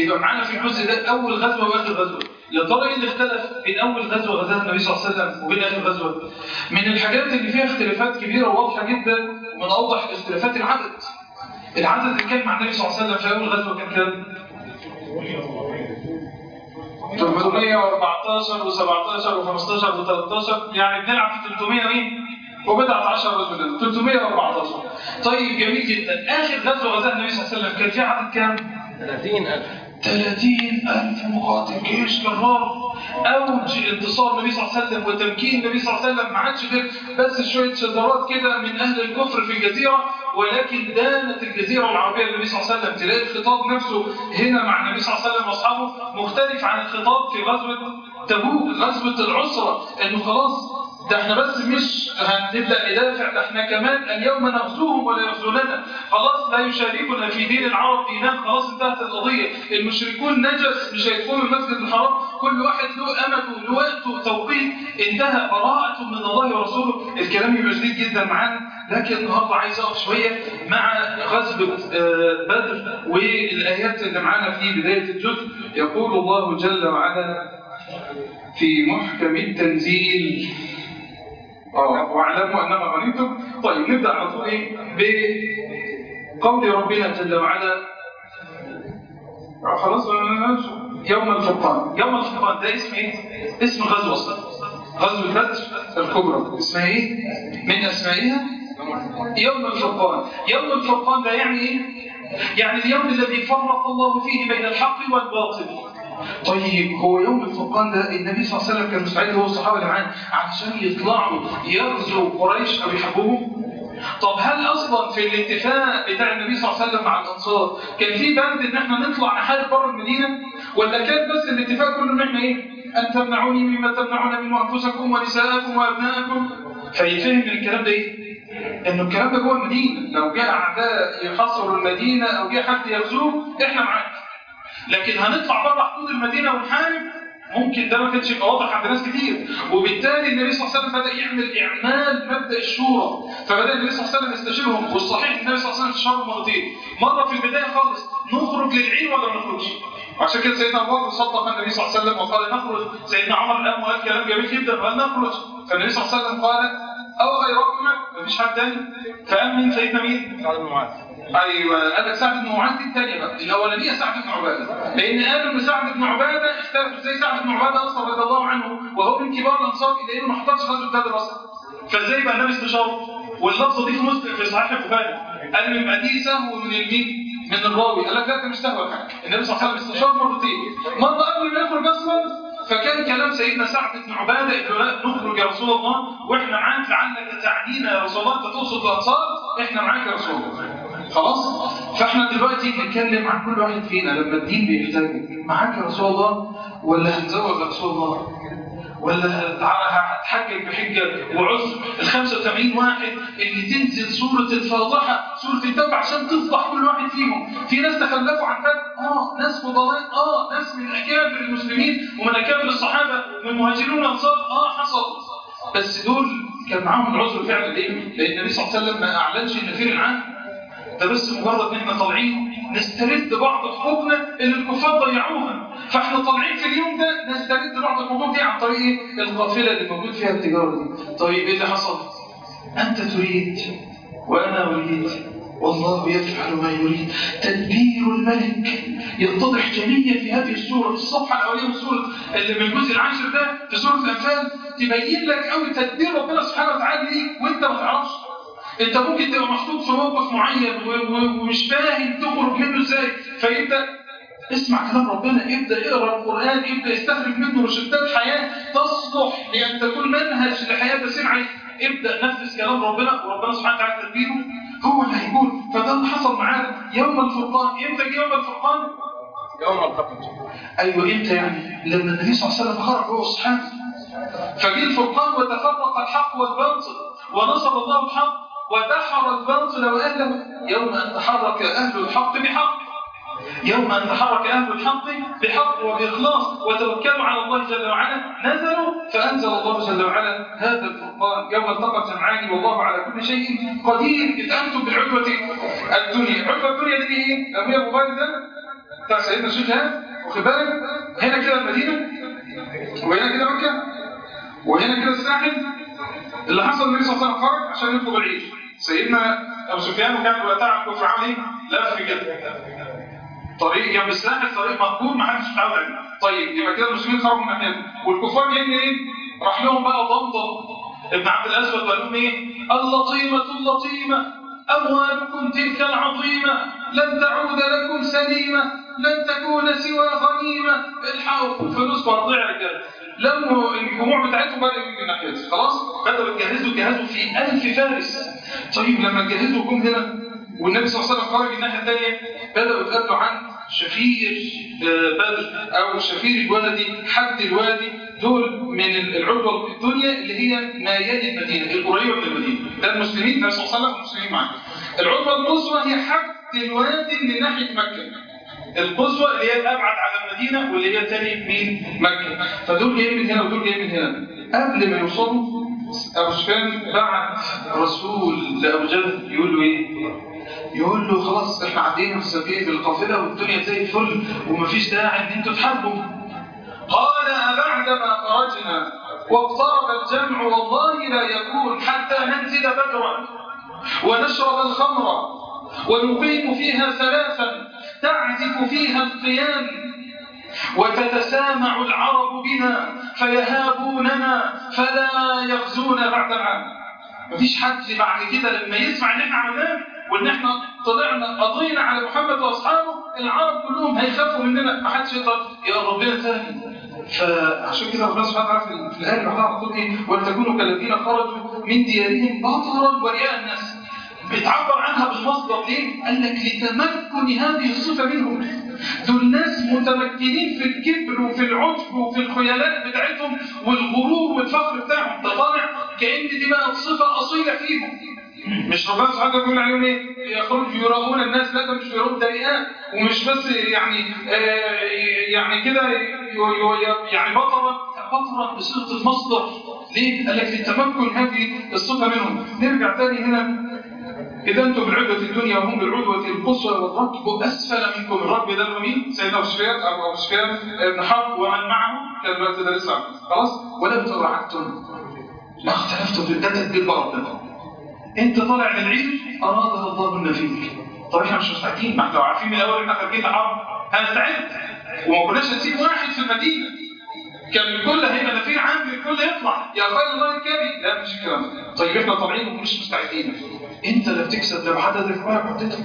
يبقى معانا في الجزء ده اول غزوه واخر غزوه يا ترى ايه اللي اختلف بين اول غزوه غزاها النبي صلى الله عليه وسلم وبين اخر غزوه من الحاجات اللي فيها اختلافات كبيره وواضحه جدا ومن اوضح الاختلافات العدد العدد اللي كان مع النبي صلى الله عليه وسلم في اول غزوه كان كام 314 و17 و15 و13 يعني بنلعب في 300 مين؟ وبدعت 10 رجل 314 طيب جميل جدا اخر غزوه غزاها النبي صلى الله عليه وسلم كان فيها عدد كام؟ 30000 30 ألف مقاتل جيش جرار أوج انتصار النبي صلى الله عليه وسلم وتمكين النبي صلى الله عليه وسلم ما عادش غير بس شوية شذرات كده من أهل الكفر في الجزيرة ولكن دانت الجزيرة العربية للنبي صلى الله عليه وسلم تلاقي الخطاب نفسه هنا مع النبي صلى الله عليه وسلم وأصحابه مختلف عن الخطاب في غزوة تبوك غزوة العسرة إنه خلاص ده احنا بس مش هنبدأ ندافع ده احنا كمان اليوم نغزوهم ولا يغزوننا خلاص لا يشاركنا في دين العرب دينان خلاص انتهت القضية المشركون نجس مش هيدخلوا المسجد الحرام كل واحد له أمده له وقته توقيت انتهى براءة من الله ورسوله الكلام يبقى جديد جدا معانا لكن النهارده عايز اقف شوية مع غزوة آه، بدر والآيات اللي معانا في بداية الجزء يقول الله جل وعلا في محكم التنزيل اه واعلموا انما غنيتم طيب نبدا على طول ايه بقول ربنا جل وعلا آه، خلاص آه، يوم الفرقان يوم الفرقان ده اسم ايه اسم غزوه اصلا غزوه بدر الكبرى اسمها ايه من اسمائها يوم الفرقان يوم الفرقان ده يعني ايه يعني اليوم الذي فرق الله فيه بين الحق والباطل طيب هو يوم الفرقان ده النبي صلى الله عليه وسلم كان مستعد هو والصحابه اللي معاه علشان يطلعوا يغزوا قريش او يحبوهم طب هل اصلا في الاتفاق بتاع النبي صلى الله عليه وسلم مع الانصار كان في بند ان احنا نطلع نحارب بره المدينه ولا كان بس الاتفاق كله ان احنا ايه ان تمنعوني مما تمنعون منه انفسكم ونساءكم وابناءكم فيفهم من الكلام ده ايه انه الكلام ده جوه المدينه لو جاء اعداء يحصروا المدينه او جه حد يغزوه احنا معاك لكن هنطلع بره حدود المدينه ونحارب ممكن ده ما كانش يبقى واضح عند ناس كتير وبالتالي النبي صلى الله عليه وسلم بدا يعمل اعمال مبدا الشورى فبدا النبي صلى الله عليه وسلم يستشيرهم والصحيح النبي صلى الله عليه وسلم استشارهم مرتين مره في البدايه خالص نخرج للعين ولا ما نخرجش عشان كده سيدنا ابو بكر صدق النبي صلى الله عليه وسلم وقال نخرج سيدنا عمر قام وقال كلام جميل جدا وقال نخرج فالنبي صلى الله عليه وسلم قال او غيركما مفيش حد تاني فقام مين سيدنا مين؟ سعد بن معاذ ايوه قال لك سعد بن معاذ دي الثانيه بقى الاولانيه سعد بن عباده لان قالوا ان سعد بن عباده اختلفوا ازاي سعد بن عباده اصلا رضي الله عنه وهو من كبار الانصار الا انه ما حضرش غزوه بدر اصلا فازاي بقى النبي استشاره واللفظه دي في مسلم في صحيح البخاري قال له يبقى دي سهو من المين من الراوي قال لك لا ده مش سهو حاجه النبي صلى الله عليه وسلم استشار مرتين مره قبل ما يخرج اصلا فكان كلام سيدنا سعد بن عباده انه لا نخرج يا رسول الله واحنا معاك لعلك تعنينا يا رسول الله انت تقصد الانصار احنا معاك يا رسول الله خلاص فاحنا دلوقتي بنتكلم عن كل واحد فينا لما الدين بيحتاجه معاك يا رسول الله ولا هنزوج يا رسول الله ولا تعالى هتحجج بحجه وعذر ال 85 واحد اللي تنزل سوره الفاضحه سوره التوبه عشان تفضح كل واحد فيهم في ناس تخلفوا عن ذلك اه ناس فضلاء اه ناس من اكابر المسلمين ومن اكابر الصحابه من مهاجرون الانصار اه حصل بس دول كان معاهم العذر فعلا ليه؟ لان النبي صلى الله عليه وسلم ما اعلنش النفير العام ده بس مجرد ان احنا طالعين نسترد بعض حقوقنا اللي الكفار ضيعوها فاحنا طالعين في اليوم ده نسترد بعض الحقوق دي عن طريق ايه؟ القافله اللي موجود فيها التجاره دي طيب ايه اللي حصل انت تريد وانا اريد والله يفعل ما يريد تدبير الملك يتضح جليا في هذه السوره في الصفحه الاوليه من سوره اللي من الجزء العاشر ده في سوره الانفال تبين لك قوي تدبير ربنا سبحانه وتعالى ليك وانت ما تعرفش انت ممكن تبقى محطوط في موقف معين و- و- ومش فاهم تخرج منه ازاي فيبدا اسمع كلام ربنا ابدا اقرا القران ابدا استخرج منه روشتات حياه تصلح لان تكون منهج لحياه تسير عليه ابدا نفذ كلام ربنا وربنا سبحانه وتعالى تدبيره هو اللي هيكون فده اللي حصل معانا يوم الفرقان امتى جه يوم الفرقان يوم التقى ايوه امتى يعني لما النبي صلى الله عليه وسلم خرج هو والصحابه فجه الفرقان وتفرق الحق والباطل ونصر الله الحق ودحر الباطل واهله يوم ان تحرك اهل الحق بحق يوم ان تحرك اهل الحق بحق وباخلاص وتوكلوا على الله جل وعلا نزلوا فانزل الله جل وعلا هذا الفرقان يوم التقى الجمعان والله على كل شيء قدير اذ انتم بالعدوه الدنيا العدوه الدنيا دي ايه؟ ابويا ابو بكر ده بتاع سيدنا شجهان واخد بالك هنا كده المدينه وهنا كده مكه وهنا كده الساحل اللي حصل النبي صلى الله عليه وسلم خرج عشان يطلب العيش سيدنا ابو سفيان وكان وقتها على الكفر عمل ايه؟ لف كده طريق جنب الساحل طريق مقبول ما حدش متعود عليه طيب يبقى كده المسلمين خرجوا من ناحيه والكفار جايين ايه؟ راح لهم بقى ضمضم ابن عبد الاسود وقال لهم ايه؟ اللطيمه اللطيمه اموالكم تلك العظيمه لن تعود لكم سليمه لن تكون سوى غنيمه الحقوا فلوسكم هتضيع يا رجاله لموا الجموع بتاعتهم بقى من ناحيتها خلاص بدأوا يجهزوا جهزوا في ألف فارس طيب لما جهزوا جم هنا والنبي صلى الله عليه وسلم خرج الناحيه الثانيه بدأوا يتقابلوا عن شفير بدر أو شفير الوادي حد الوادي دول من العدوى الدنيا اللي هي ما يلي المدينة القريبة من المدينة ده المسلمين النبي صلى الله عليه وسلم والمسلمين معاه العدوى القصوى هي حد الوادي اللي ناحية مكة القصوى اللي هي الأبعد على المدينة واللي هي تاني من مكة فدول جايين من هنا ودول جايين من هنا قبل ما يوصلوا أبو سفيان بعت رسول لأبو جهل يقول له إيه؟ يقول له خلاص احنا عدينا في سفينة القافلة والدنيا زي الفل ومفيش داعي ان انتوا تحاربوا قال أبعدما خرجنا واقترب الجمع والله لا يكون حتى ننزل بدرا ونشرب الخمر ونقيم فيها ثلاثا تعزف فيها القيام وتتسامع العرب بنا فيهابوننا فلا يغزون بعد العام مفيش حد بعد كده لما يسمع ان احنا عملناه وان احنا طلعنا قضينا على محمد واصحابه العرب كلهم هيخافوا مننا ما حدش يقدر يقرب لنا تاني فعشان كده ربنا سبحانه وتعالى في الايه اللي بعدها على طول ايه ولتكونوا كالذين خرجوا من ديارهم بطرا ورياء الناس بيتعبر عنها بالمصدر ليه؟ قال لك لتمكن هذه الصفه منهم دول ناس متمكنين في الكبر وفي العجب وفي الخيلاء بتاعتهم والغرور والفخر بتاعهم ده طالع كأن دي بقى صفه اصيله فيهم مش ربنا سبحانه وتعالى بيقول عليهم ايه؟ يخرج يراؤون الناس لا ده مش يراؤون ده رئاء ومش بس يعني آه يعني كده يعني بطرا بطرا بصيغه المصدر ليه؟ قال لك لتمكن هذه الصفه منهم نرجع تاني هنا إذا أنتم بالعدوة الدنيا وهم بالعدوة القصوى والركب أسفل منكم الركب ده مين؟ سيدنا أبو سفيان أو أبو سفيان بن حرب ومن معه كان الوقت ده لسه خلاص ولم تراعدتم ما اختلفتم في ده تدبير ربنا أنت طالع من العيد أرادها الله لنا فيك طب احنا مش مستعدين ما احنا لو عارفين من الأول إن احنا خارجين لحرب هنستعد وما كناش هنسيب واحد في المدينة كان الكل هيبقى نفير عام الكل يطلع يا خير الله الكبي لا مش الكلام ده طيب احنا طالعين ومش مستعدين انت لا بتكسب لا بعددك ولا بعدتك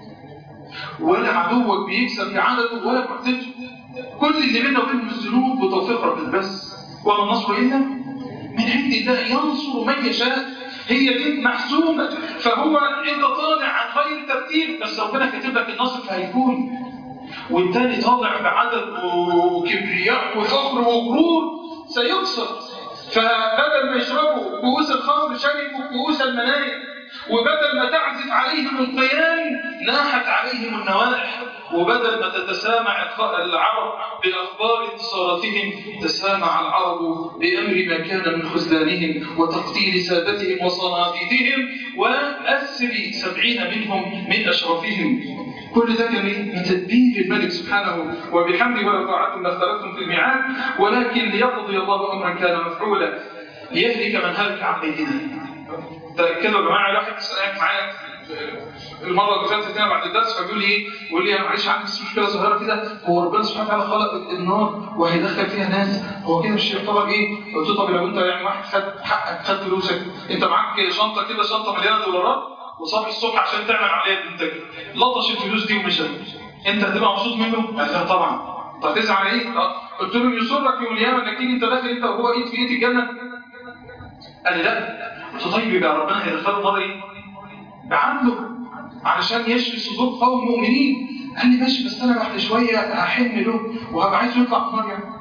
ولا عدوك بيكسب بعدده ولا بعدته كل اللي بيننا وبينهم الذنوب وتوفيق ربنا بس وما النصر الا من عند الله ينصر من يشاء هي دي محسومة فهو انت طالع عن غير ترتيب بس ربنا كاتب لك النصر فهيكون والتاني طالع بعدد وكبرياء وفخر وغرور سيكسر فبدل ما يشربوا كؤوس الخمر شربوا كؤوس المنايا وبدل ما تعزف عليهم القيام ناحت عليهم النوائح وبدل ما تتسامع العرب بأخبار انتصاراتهم تسامع العرب بأمر ما كان من خذلانهم وتقتيل سادتهم وصناديدهم وأسر سبعين منهم من أشرفهم كل ده كان من تدبير الملك سبحانه وبحمده ولا طاعتم لاختلفتم في الميعاد ولكن ليقضي الله أمرا كان مفعولا ليهلك من هلك عن بيننا تأكدوا يا جماعة الواحد سألك معايا المرة اللي فاتت هنا بعد الدرس فبيقول لي ايه؟ يقول لي انا معلش عندي بس مشكلة صغيرة كده هو ربنا سبحانه وتعالى خلق النار وهيدخل فيها ناس هو كده مش يعتبر ايه؟ قلت له طب لو انت يعني واحد خد حقك خد فلوسك انت معاك شنطة كده شنطة مليانة دولارات وصاحي الصبح عشان تعمل عملية انتاج لطش الفلوس دي ومشى انت هتبقى مبسوط منه؟ قال لا طبعا طب هتزعل ايه؟ قلت له يسرك يوم القيامة انك تيجي انت داخل انت وهو ايد في ايد الجنة قال لي لا قلت طيب يبقى ربنا هيدخله النار ايه؟ بعدله علشان يشفي صدور قوم مؤمنين قال لي ماشي بس انا بعد شويه هحن له وهبقى عايزه يطلع من النار يعني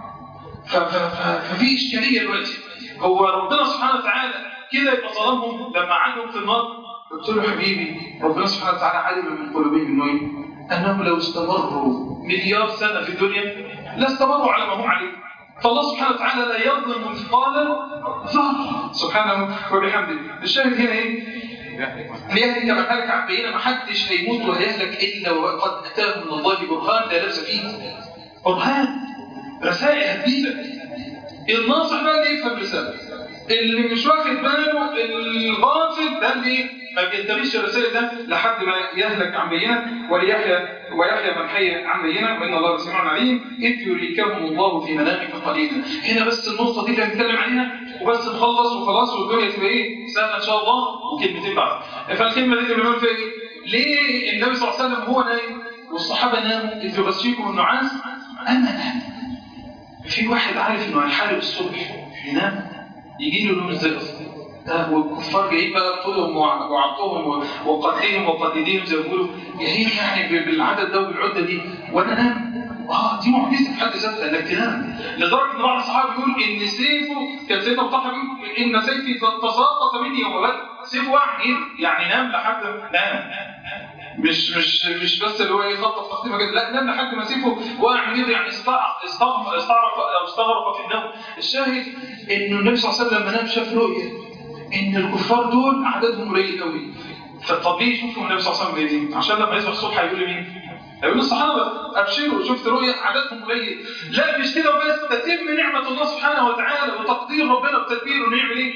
ففي اشكاليه دلوقتي هو ربنا سبحانه وتعالى كده يبقى ظلمهم لما عادهم في النار قلت له حبيبي ربنا سبحانه وتعالى علم من قلوبهم انه ايه؟ انهم لو استمروا مليار سنه في الدنيا لاستمروا على ما هم عليه فالله سبحانه وتعالى لا يظلم مثقال ذره سبحانه وبحمده الشاهد هنا ايه ليهلك من هلك عن بينه ما حدش هيموت وهيهلك الا وقد اتاه من الله برهان لا لبس فيه برهان رسائل هتجيلك الناصح بقى اللي يفهم رساله اللي مش واخد باله الغافل ده اللي ما بينتبهش الرسائل ده لحد ما يهلك عن بينه وليحيى ويحيى من حي عن بينه وان الله سميع عليم اذ يريكهم الله في منامك قليلا هنا بس النقطه دي اللي هنتكلم عليها وبس نخلص وخلاص والدنيا تبقى ايه سهله ان شاء الله وكلمتين بعد فالكلمه دي اللي بنقول فيها ايه ليه النبي صلى الله عليه وسلم هو نايم والصحابه ناموا اذ يغشيكم النعاس انا نام في واحد عارف انه هيحارب الصبح ينام يجي له نوم ازاي اصلا ده والكفار جايين بقى طولهم وعطوهم وقتلهم وقديدهم زي ما بيقولوا جايين يعني بالعدد ده وبالعده دي وانا نام اه دي معجزه في حد ذاتها انك تنام لدرجه ان بعض الصحابه بيقول ان سيفه كان سيدنا ابو طلحه بيقول ان سيفي تساقط مني يوم بدر سيفه وقع من ايده يعني نام لحد نام مش مش مش بس اللي هو ايه خطف تخطيفه كده لا نام لحد ما سيفه وقع من ايده يعني استعرف استعرف او استغرق في النوم الشاهد انه النبي صلى الله عليه وسلم لما نام شاف رؤيه ان الكفار دول عددهم قليل قوي فطب ليه يشوفوا النبي صلى الله عليه وسلم دي عشان لما يصبح الصبح هيقول لمين هيقول للصحابه ابشروا شفت رؤيه عددهم قليل لا مش كده وبس تتم نعمه الله سبحانه وتعالى وتقدير ربنا بتدبيره نعمل ايه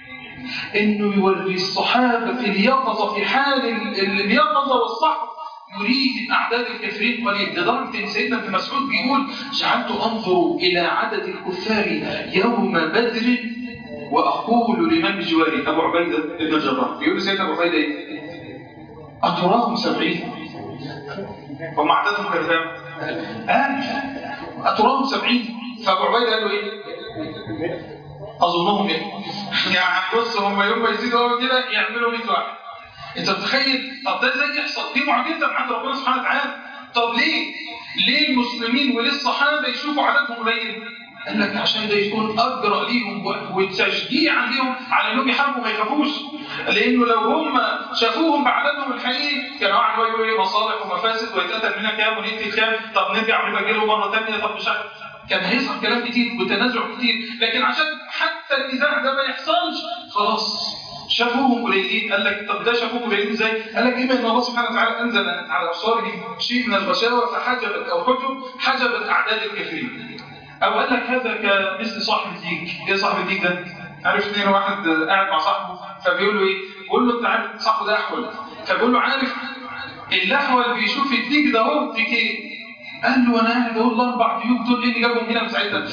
انه يوري الصحابه في اليقظه في حال اليقظه والصحو يريد اعداد الكافرين قليل لدرجه ان سيدنا ابن مسعود بيقول جعلت انظر الى عدد الكفار يوم بدر واقول لمن بجواري ابو عبيده بن الجراح بيقول سيدنا ابو عبيده ايه؟ اتراهم سبعين هم عددهم كام كام؟ ألف اتراهم سبعين فابو عبيده قال له ايه؟ اظنهم ايه؟ يعني بص هم يوم ما يزيدوا قوي كده يعملوا 100 واحد انت متخيل طب ده ازاي يحصل؟ دي معجزه من عند ربنا سبحانه وتعالى طب ليه؟ ليه المسلمين وليه الصحابه يشوفوا عددهم قليل؟ قال لك عشان ده يكون اجرى ليهم وتشجيع ليهم على انهم يحاربوا ما يخافوش لانه لو هم شافوهم بعددهم الحقيقي كانوا قاعدوا يقولوا ايه مصالح ومفاسد ويتقتل منها كام ونقتل كام طب نرجع ونبقى له مره ثانيه طب مش عارف كان هيظهر كلام كتير وتنازع كتير لكن عشان حتى النزاع ده ما يحصلش خلاص شافوهم قليلين قال لك طب ده شافوهم قليلين ازاي؟ قال لك اما ان الله سبحانه وتعالى انزل على ابصارهم شيء من الغشاوه فحجبت او حجب حجبت اعداد الكافرين او قال لك هذا كمثل صاحب الديك ايه صاحب الديك ده؟ عارف اثنين واحد قاعد مع صاحبه فبيقول له ايه؟ بيقول له انت عارف صاحبه ده احول فبيقول له عارف الاحول بيشوف الديك ده اهو ديك ايه؟ قال له انا قاعد اقول الاربع ديوك دول ايه اللي جابهم هنا من ساعتها؟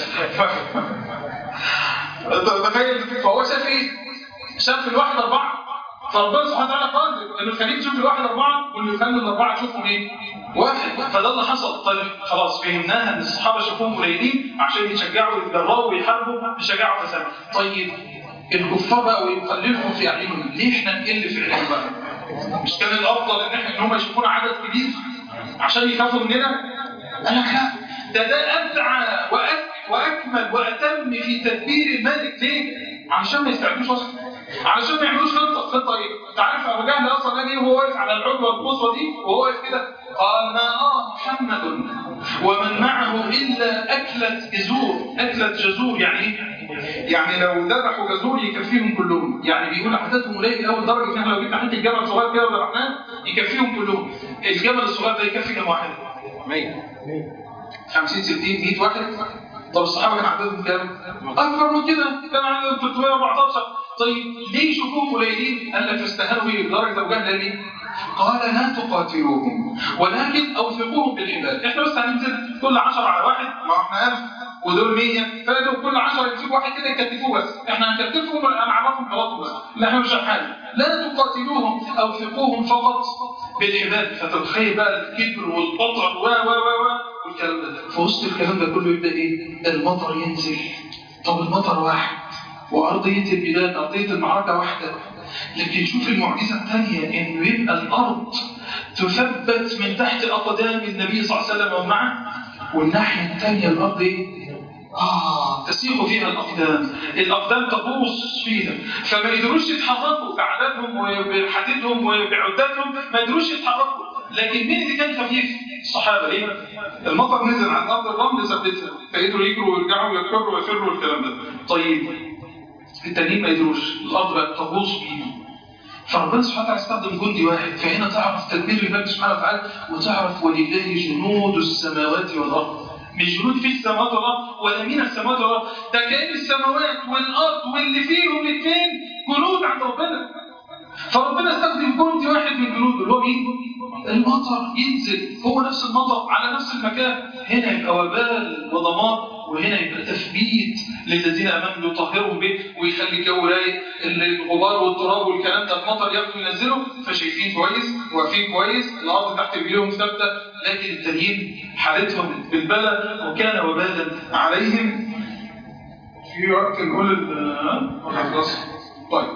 انت متخيل فهو شاف ايه؟ شاف الواحد اربعه فربنا سبحانه وتعالى قادر انه يخليك تشوف الواحد اربعه واللي يخلي الاربعه تشوفهم ايه؟ واحد فده اللي حصل طيب خلاص فهمناها ان الصحابه شافوهم قليلين عشان يتشجعوا ويتجرأوا ويحاربوا بشجاعه وفساد طيب الكفار بقى ويقللهم في اعينهم ليه احنا نقل في عينهم بقى؟ مش كان الافضل ان احنا ان هم يشوفونا عدد كبير عشان يخافوا مننا؟ قال لك لا ده ده ابدع وأك واكمل واتم في تدبير الملك ليه؟ علشان ما يستعدوش اصلا علشان ما يعملوش خطه خطه ايه؟ انت عارف ابو جهل اصلا قال ايه وهو واقف على العدوى القصوى دي وهو واقف كده قال ما ارى محمد ومن معه الا اكله جزور اكله جزور يعني ايه؟ يعني لو ذبحوا جزور يكفيهم كلهم يعني بيقول عددهم قليل قوي لدرجه ان احنا لو جبنا حته جبل صغير كده وذبحناه يكفيهم كلهم الجبل الصغير ده يكفي كم واحد؟ 100 50 60 100 واحد طب الصحابه كان عددهم كام؟ اكبر من كده كان عددهم 314 طيب ليه يشوفوهم قليلين؟ قال لك فاستهانوا به لدرجه ابو جهل ليه؟ قال لا تقاتلوهم ولكن اوثقوهم بالحبال احنا بس هننزل كل 10 على واحد ما احنا 1000 ودول 100 فدول كل 10 يمسكوا واحد كده يكتفوه بس احنا هنكتفهم ونعرفهم غلطهم بس لا احنا مش حاجه لا تقاتلوهم اوثقوهم فقط بالحبال فتتخيل بقى الكبر والبطر و و و والكلام ده في وسط الكلام ده كله يبدا ايه المطر ينزل طب المطر واحد وارضيه البلاد ارضيه المعركه واحده لكن شوف المعجزه الثانيه انه يبقى الارض تثبت من تحت اقدام النبي صلى الله عليه وسلم ومعه والناحيه الثانيه الارض ايه آه تسيح فيها الأقدام الأقدام تغوص فيها فما يقدروش يتحركوا بعددهم وبحديدهم وبعدتهم ما يقدروش يتحركوا لكن مين اللي كان خفيف؟ الصحابة ليه؟ المطر نزل عن أرض الرمل ثبتها فقدروا يجروا ويرجعوا ويكروا ويفروا والكلام ده طيب التانيين ما يدروش الأرض بقت تغوص بيهم فربنا سبحانه وتعالى استخدم جندي واحد فهنا تعرف تدبير الله سبحانه وتعالى وتعرف ولله جنود السماوات والارض مش جنود في السماوات والارض ولا من السماوات والارض ده كان السماوات والارض واللي فيهم الاثنين جنود عند ربنا فربنا استخدم جندي واحد من جنوده اللي هو مين؟ المطر ينزل هو نفس المطر على نفس المكان هنا يبقى وبال ودمار وهنا يبقى تثبيت للذين امامهم يطهرهم به ويخلي الجو رايق الغبار والتراب والكلام ده المطر ياخده ينزله فشايفين كويس واقفين كويس الارض تحت رجليهم ثابته لكن التانيين حالتهم بالبلى وكان وبالا عليهم في وقت نقول خلاص طيب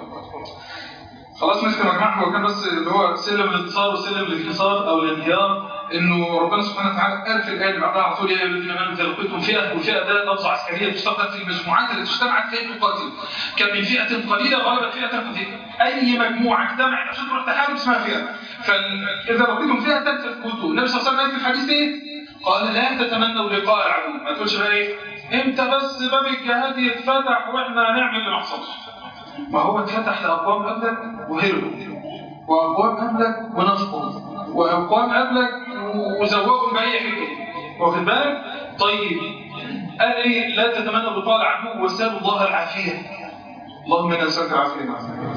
خلاص مسك مجمعهم هو كان بس اللي هو سلم الانتصار وسلم الانكسار او الانهيار انه ربنا سبحانه وتعالى قال في الايه اللي بعدها على طول يا ايها الذين امنوا اذا لقيتم فئه والفئه ده لفظه عسكريه تستخدم في المجموعات التي اجتمعت كي تقاتل كان من فئه قليله غلبت فئه كثيره اي مجموعه اجتمعت عشان تروح تحارب اسمها فئه فاذا لقيتم فئه فاثبتوا النبي صلى الله عليه وسلم في الحديث ايه؟ قال لا تتمنوا لقاء العدو ما تقولش بقى ايه؟ امتى بس باب الجهاد يتفتح واحنا هنعمل اللي ما حصلش ما هو اتفتح لأقوام قبلك وهربوا وأقوام قبلك ونفقوا وأقوام قبلك وزوقوا بأي حكم واخد بالك؟ طيب قال ايه لا تتمنى لقاء العدو وسالوا الله العافية اللهم انا نسألك العافية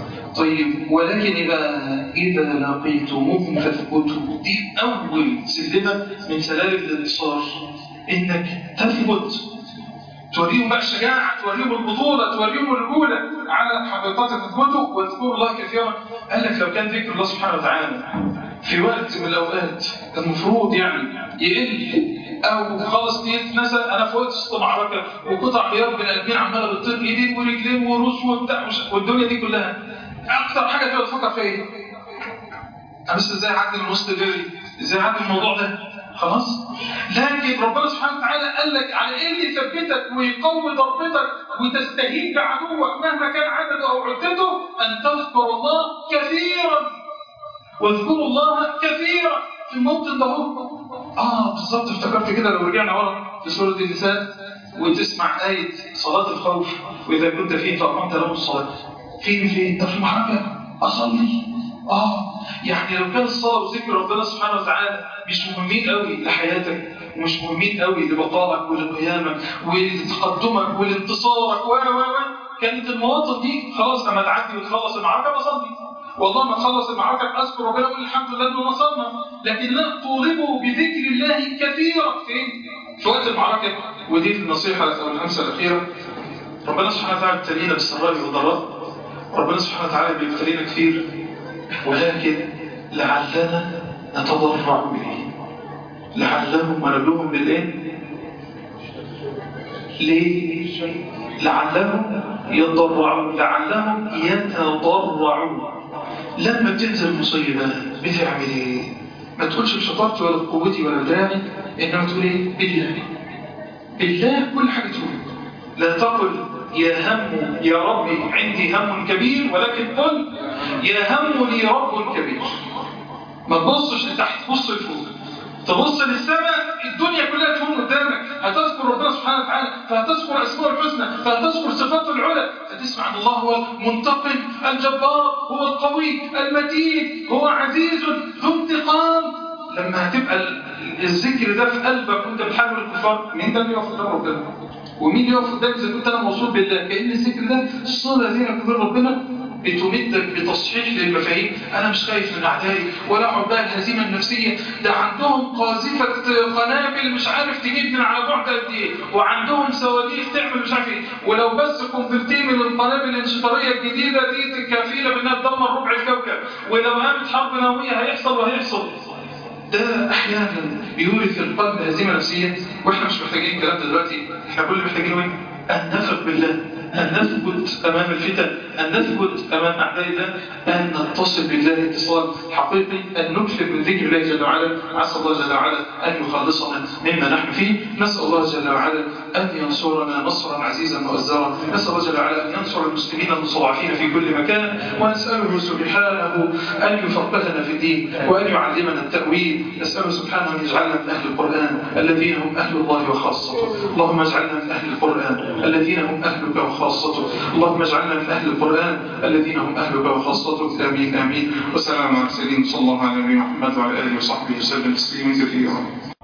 طيب ولكن إذا إذا لقيتموهم فاثبتوا دي أول سلمة من سلالم الانتصار إنك تثبت توريهم بقى الشجاعة توريهم البطولة توريهم الرجولة على حقيقات تثبتوا واذكروا الله كثيرا قال لك لو كان ذكر الله سبحانه وتعالى في وقت من الأوقات المفروض يعني يقل أو خلاص يتنسى أنا في وقت وسط معركة وقطع غيار بني آدمين عمالة بتطير إيدين ورجلين وروس وبتاع والدنيا دي كلها أكتر حاجة تبقى تفكر فيها إيه؟ أنا بس إزاي أعدي من وسط ديري؟ إزاي أعدي الموضوع ده؟ خلاص لكن ربنا سبحانه وتعالى قال لك على ايه اللي يثبتك ويقوي ضربتك وتستهين بعدوك مهما كان عدده او عدته ان تذكر الله كثيرا واذكروا الله كثيرا في الموطن ده اه بالظبط افتكرت كده لو رجعنا ورا في سوره النساء وتسمع آية صلاة الخوف وإذا كنت فيه فأقمت له الصلاة فين فين؟ ده في المحركة أصلي آه يعني لو كان الصلاة وذكر ربنا سبحانه وتعالى مش مهمين قوي لحياتك ومش مهمين قوي لبقائك ولقيامك ولتقدمك ولانتصارك و و و كانت المواطن دي خلاص لما تعدي وتخلص المعركة بصلي والله ما تخلص المعركة أذكر ربنا أقول الحمد لله إنه نصرنا لكن لا طولبوا بذكر الله كثيرا فين؟ في وقت المعركة ودي النصيحة أو الهمسة الأخيرة ربنا سبحانه وتعالى ابتلينا بالسراء والضراء ربنا سبحانه وتعالى بيبتلينا كثير ولكن لعلنا نتضرع إليه لعلهم ونبلوهم بالإيه؟ ليه؟ لعلهم يتضرعون لعلهم يتضرعون لما بتنزل مصيبة بتعمل ايه؟ ما تقولش بشطارتي ولا بقوتي ولا بدراعي انما تقول ايه؟ بالله بالله كل حاجة تقول لا تقل يا هم يا ربي عندي هم كبير ولكن قل يا هم لي رب كبير ما تبصش لتحت بص لفوق تبص للسماء الدنيا كلها تكون قدامك هتذكر ربنا سبحانه وتعالى فهتذكر اسماء الحسنى فهتذكر صفاته العلى فتسمع ان الله هو المنتقم الجبار هو القوي المتين هو عزيز ذو انتقام لما هتبقى الذكر ده في قلبك وانت بتحارب الكفار مين ده اللي يقف قدام ربنا ومين يقف قدامك اذا كنت انا موصول بالله كان الذكر ده صله بينك وبين ربنا بتمدك بتصحيح للمفاهيم انا مش خايف من اعدائي ولا اقعد بقى الهزيمه النفسيه ده عندهم قاذفه قنابل مش عارف تجيب من على بعد قد ايه وعندهم صواريخ تعمل مش عارف ايه ولو بس قنبلتين من القنابل الانشطاريه الجديده دي كفيله بانها تدمر ربع الكوكب ولو قامت حرب نوويه هيحصل وهيحصل ده احيانا يورث القلب هزيمه نفسيه واحنا مش محتاجين الكلام ده دلوقتي احنا كل اللي محتاجينه ايه؟ ان نثق بالله أن نثبت أمام الفتن أن نثبت أمام أعداء الله أن نتصل بالله اتصال حقيقي أن نكثر من ذكر الله جل وعلا عسى الله جل وعلا أن يخلصنا مما نحن فيه نسأل الله جل وعلا أن ينصرنا نصرا عزيزا مؤزرا نسأل الله جل وعلا أن ينصر المسلمين المستضعفين في كل مكان ونسأله سبحانه أن يفقهنا في الدين وأن يعلمنا التأويل نسأله سبحانه أن يجعلنا من أهل القرآن الذين هم أهل الله وخاصته اللهم اجعلنا من أهل القرآن الذين هم أهلك وخاصته وخاصتك اللهم اجعلنا من أهل القرآن الذين هم أهلك وخاصتك آمين آمين وسلام على المرسلين صلى الله على نبينا محمد وعلى آله وصحبه وسلم تسليما كثيرا